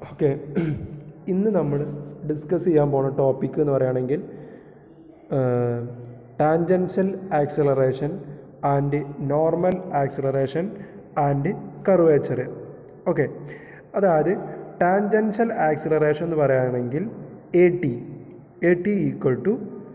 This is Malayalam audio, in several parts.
ഓക്കെ ഇന്ന് നമ്മൾ ഡിസ്കസ് ചെയ്യാൻ പോണ ടോപ്പിക് എന്ന് പറയുകയാണെങ്കിൽ tangential acceleration and normal acceleration and curvature okay അതായത് ടാൻജൻഷ്യൽ ആക്സിലറേഷൻ എന്ന് പറയുകയാണെങ്കിൽ A T A T equal to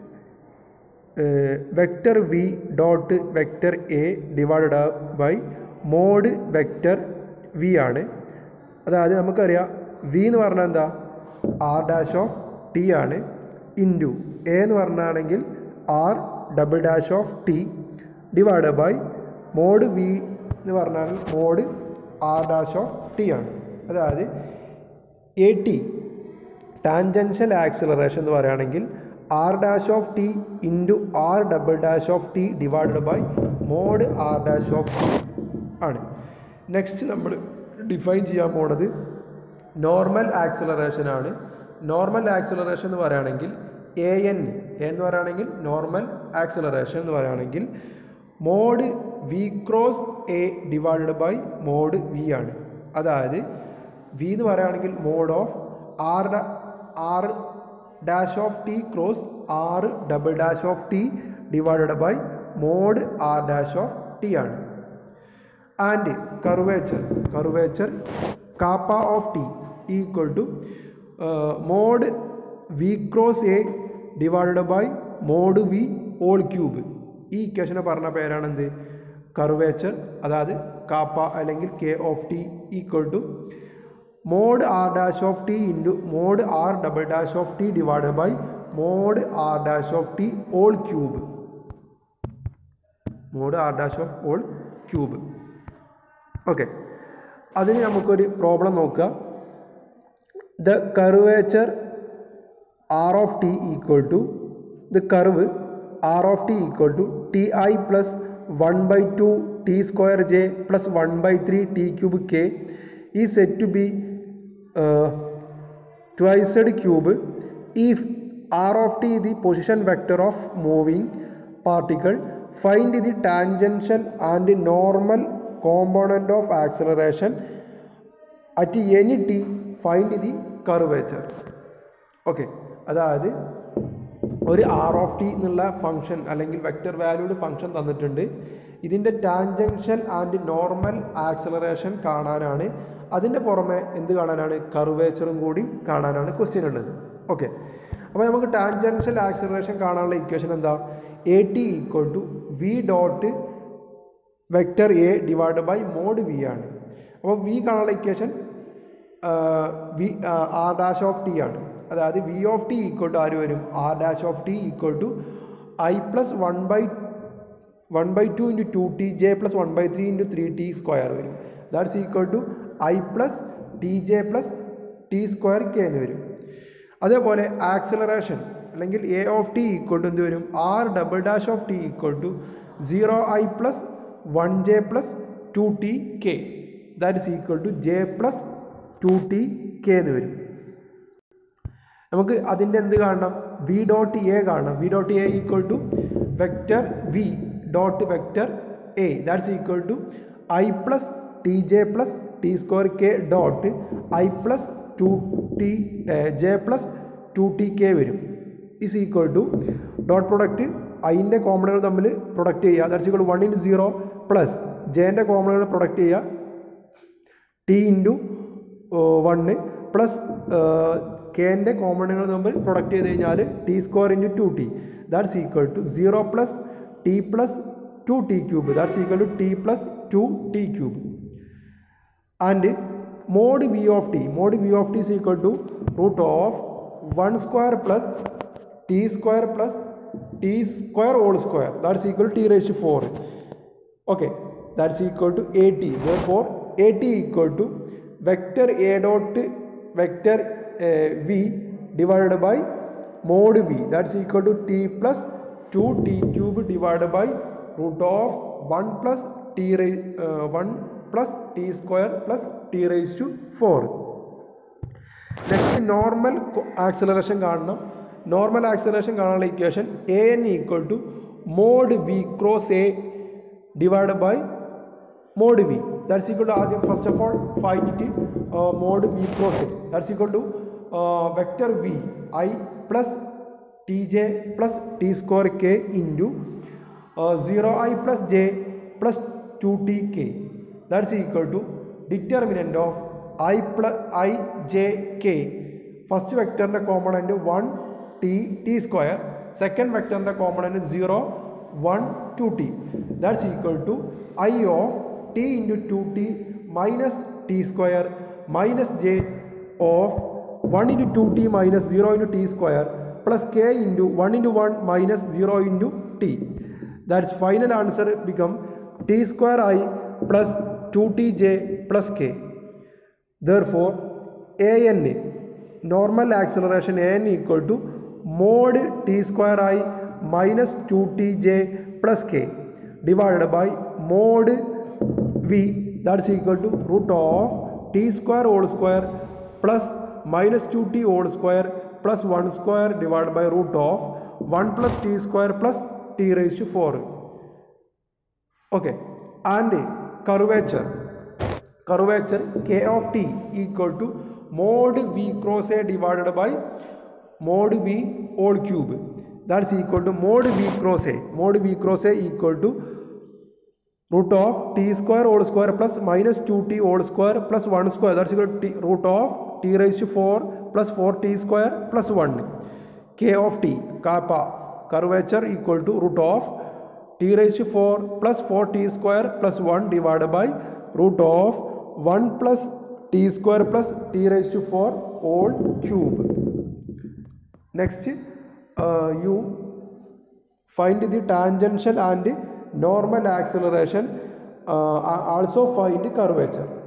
vector V dot vector A divide by mod vector V ആണ് അതായത് നമുക്കറിയാം വി എന്ന് പറഞ്ഞാൽ എന്താ ആർ ഡാഷ് ഓഫ് ടി ആണ് ഇൻറ്റു എ എന്ന് പറഞ്ഞാണെങ്കിൽ R double dash of T divide by mod V എന്ന് പറഞ്ഞാൽ mod R dash of T ആണ് അതായത് എ ടി ടാൻജൻഷ്യൽ ആക്സിലറേഷൻ എന്ന് പറയുകയാണെങ്കിൽ R dash of T into R double dash of T divided by mod R dash of T ആണ് നെക്സ്റ്റ് നമ്മൾ ഡിഫൈൻ ചെയ്യാൻ പോണത് നോർമൽ ആക്സിലറേഷൻ ആണ് നോർമൽ ആക്സിലറേഷൻ എന്ന് പറയുകയാണെങ്കിൽ എ എൻ എന്ന് പറയുകയാണെങ്കിൽ നോർമൽ ആക്സിലറേഷൻ എന്ന് പറയുകയാണെങ്കിൽ mod V cross A divided by mod V ആണ് അതായത് വി എന്ന് പറയുകയാണെങ്കിൽ mod of R R dash of T cross R double dash of T divided by mod R dash of T ആണ് and curvature curvature kappa of T equal to mod V cross A divided by mod V all cube ഈ ഇക്വേഷനെ പറഞ്ഞ പേരാണ് എന്ത് കർവേച്ചർ അതായത് കാപ്പ അല്ലെങ്കിൽ K of T equal to mode R dash of T into mod R double dash of T divide by mod R dash of T all cube mod R dash of all cube okay അതിന് നമുക്കൊരു പ്രോബ്ലം നോക്കുക the curvature R of T equal to the curve R of T equal to T I plus one by two T square J plus one by three T cube K ഈ സെറ്റ് ടു ബി ട്വൈസഡ് cube if r of t is the position vector of moving particle find the tangential and normal component of acceleration at any t find the curvature okay അതായത് ഒരു ആർ ഓഫ് ടി എന്നുള്ള ഫംഗ്ഷൻ അല്ലെങ്കിൽ വെക്റ്റർ വാല്യൂഡ് ഫംഗ്ഷൻ തന്നിട്ടുണ്ട് ഇതിൻ്റെ ടാൻജൻഷ്യൽ ആൻഡ് നോർമൽ ആക്സലറേഷൻ കാണാനാണ് അതിൻ്റെ പുറമെ എന്ത് കാണാനാണ് കർവേച്ചറും കൂടി കാണാനാണ് ക്വസ്റ്റ്യൻ ഉള്ളത് ഓക്കെ അപ്പോൾ നമുക്ക് ടാൻജൻഷ്യൽ ആക്സലറേഷൻ കാണാനുള്ള ഇക്വേഷൻ എന്താ A T equal to V dot vector A divide by mod V ആണ് അപ്പോൾ വി കാണാനുള്ള equation V R dash of T ആണ് അതായത് V of T equal to ആര് വരും R dash of T equal to I plus one by one by two into two T J plus one by three into three T square വരും that's equal to I plus T J plus T square K എന്ന് വരും അതേപോലെ ആക്സിലറേഷൻ അല്ലെങ്കിൽ A of T equal to എന്ത് വരും R double dash of T equal to zero I plus one J plus two T K that is equal to J plus two T K എന്ന് വരും നമുക്ക് അതിൻ്റെ എന്ത് കാണണം വി ഡോട്ട് എ കാണണം V dot A equal to vector V dot vector A that's equal to I plus T J plus T square K dot I plus two T J plus two T K വരും is equal to dot product ഐൻ്റെ കോമണുകൾ തമ്മിൽ പ്രൊഡക്റ്റ് ചെയ്യുക that's equal one into zero plus ജെൻ്റെ കോമണുകൾ പ്രൊഡക്റ്റ് ചെയ്യുക ടി ഇൻറ്റു വണ്ണ് പ്ലസ് കെൻ്റെ കോമണുകൾ തമ്മിൽ പ്രൊഡക്റ്റ് ചെയ്ത് കഴിഞ്ഞാൽ T square into two T that's equal to zero plus T plus two T cube that's equal to T plus two T cube and mode V of T mod V of T is equal to root of 1 square plus t square plus t square whole square that's equal to t raised to 4 okay that's equal to at therefore at equal to vector a dot vector uh, v divided by mod v that's equal to t plus 2 t cube divided by root of 1 plus t raised uh, 1 plus t square plus t raised to 4 next normal acceleration കാണണം നോർമൽ ആക്സലറേഷൻ കാണാനുള്ള equation A N equal to mod V cross A divide by mod V that's equal to ആദ്യം first of all find it mod v cross a that's equal to uh, vector v i plus tj plus t square k into uh, 0i plus j plus 2tk that's equal to determinant of i plus i j k first വെക്ടറിൻ്റെ component one T T square second വെക്ടറിൻ്റെ component zero one two T that's equal to I of T into two T minus T square minus J of one into two T minus zero into T square plus K into one into one minus zero into T that's final answer become T square I plus two T J plus K therefore an normal acceleration an equal to mod t square i minus 2tj plus k divided by mod v that's equal to root of t square whole square plus minus 2t whole square plus 1 square divided by root of 1 plus t square plus t raised to 4 okay and curvature curvature k of t equal to mod v cross a divided by mod v whole cube that's equal to mod v cross a mod v cross a equal to root of t square whole square plus minus 2t whole square plus 1 square that's equal to t, root of t raised to 4 plus 4t square plus 1 k of t kappa curvature equal to root of t raised to 4 plus 4t square plus 1 divided by root of 1 plus t square plus t raised to 4 whole cube. Next, uh, you find the tangential and normal acceleration, uh, also find curvature.